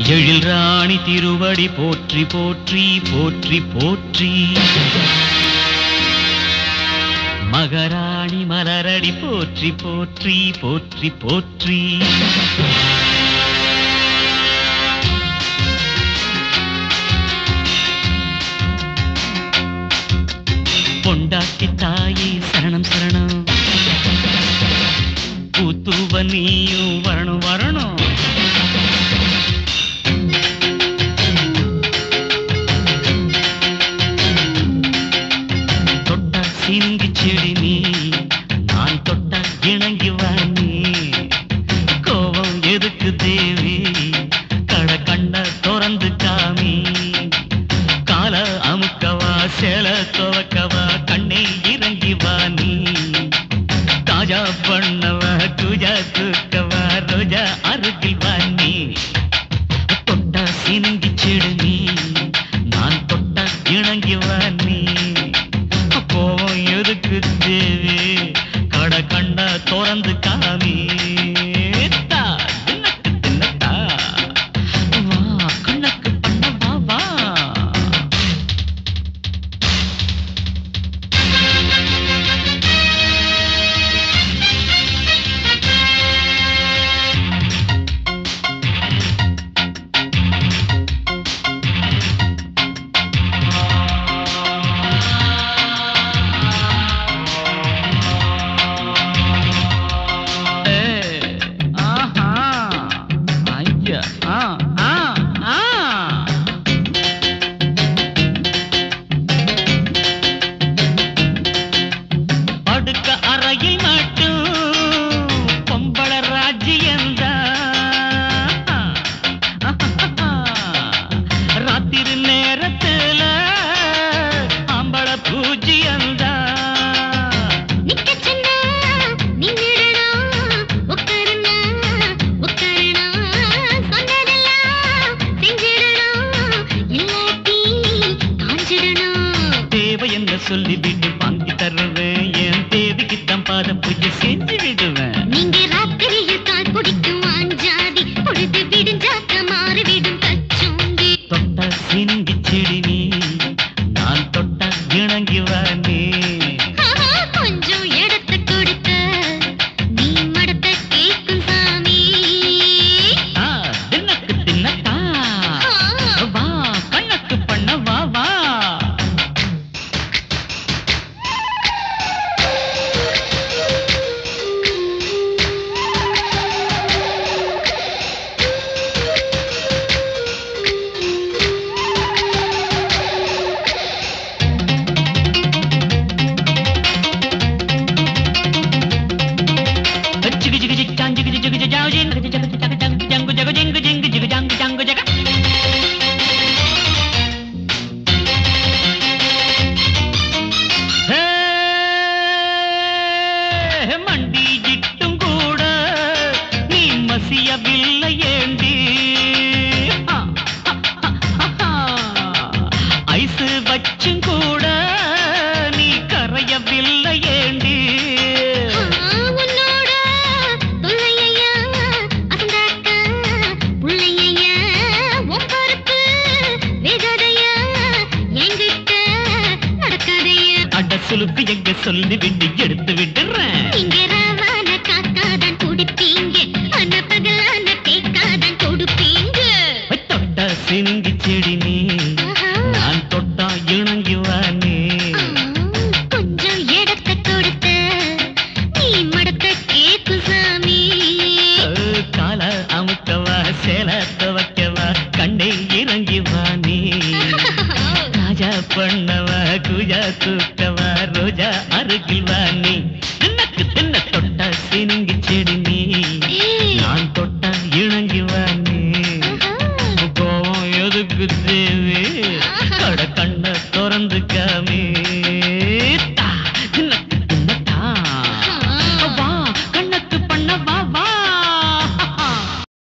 எழில் ராணி திருவடி போற்றி போற்றி போற்றி போற்றி மகராணி மலரடி போற்றி போற்றி போற்றி போற்றி பொண்டாட்டி தாயே சரணம் சரணம் பூத்துவ நீயும் வரணும் வரணும் தொட்ட சிந்தி செடி நீ நான் தொட்ட இணங்கி நீ கோபம் எதுக்கு தேவி கட கண்ட திறந்து காமி கால அமுக்கவா சேல துவக்கவா கண்ணை இறங்கி வா நீ தாஜா பண்ணவா குஜா தூக்கவா ரோஜா அருகில் வா நீ தொட்டா சினுங்கி செடு நீ நான் தொட்டா இணங்கி வா நீ கோவம் எதுக்கு தேவி கட கண்ட திறந்து காமி தா, தின்னக்கு தின்னத்தா. வா, கண்ணக்கு பண்ண வா, வா. ஏய், ஆஹா, ஐயா, ஆ, ஆ, ஆ. படுக்க அறையில் மட்டும் பொம்பள ராஜ்யந்தா ராத்திரி நேரத்துல அம்பள பூஜ்யந்தா நிக்க சொன்னா நின்னுடணும் உட்காருனா உட்காரணும் சொன்னதெல்லாம் செஞ்சிடணும் இல்லாட்டி காஞ்சிடணும் தேவை என்ன சொல்லி விட்டு வாங்கி தருவேன் என் தேவிக்குத்தான் பாதம் பூஜை செஞ்சு விடுவேன் நீங்க ராத்திரியில் கால் பிடிக்கும் ஆஞ்சாதி பொழுது விடிஞ்சாக்க மாறிவிடும் கச்சோந்தி தொட்ட சினுங்கி செடி நீ நான் தொட்ட இணங்கி வா நீ ஆஹா, கொஞ்சம் இடத்தை கொடுத்த நீ மடத்த கேக்கும் சாமி ஆ, தின்னக்கு தின்னத்தா ஆ. வா கண்ணக்கு பண்ண வா வா ஜிகு ஜிகு ஜிக் ஜாங் ஜிகு ஜிகு ஜிகு ஜாவ் ஜிங் ஜிகு ஜிகு ஜிகு ஜாங் ஜங்கு ஜகு ஜிங்கு ஜிங்கு ஜிகு ஜாங்கு ஜாங்கு ஜக ஹே, மண்டி இட்டும் கூட நீ மசியவில்லை ஏண்டி ஆ, ஆ, ஆ, ஆ, ஆ. ஐசு வச்சும் கூட நீ கரையவில்லை ஏண்டி உன்னோட தொல்லையா அசந்தாக்க புள்ளையா உன் பொறுப்பு வேகாதையா என்கிட்ட நடக்காதையா அட சுலுக்கு எங்க சொல்லி விட்டு எடுத்து விடுறேன் நீங்க ராவான காக்காதான் குடிப்பீங்க அன பகலான தேக்காதான் கொடுப்பீங்க தொட்ட சினுங்கி செடி நீ ஆஹா. நான் தொட்டா இணங்கி வா நீ ஆ, கொஞ்சம் இடத்தை கொடுத்த நீ மடத்த கேக்கு சாமி கால அமுக்கவா சேல துவக்கவா கண்ணை இறங்கி வா நீ ராஜா பண்ணவா குஜா தூக்கவா ரோஜா அருகில் வா நீ தின்னக்கு தின்ன தொட்ட சினுங்கி செடி நீ நான் தொட்ட இணங்கி வா நீ கோவம் எதுக்கு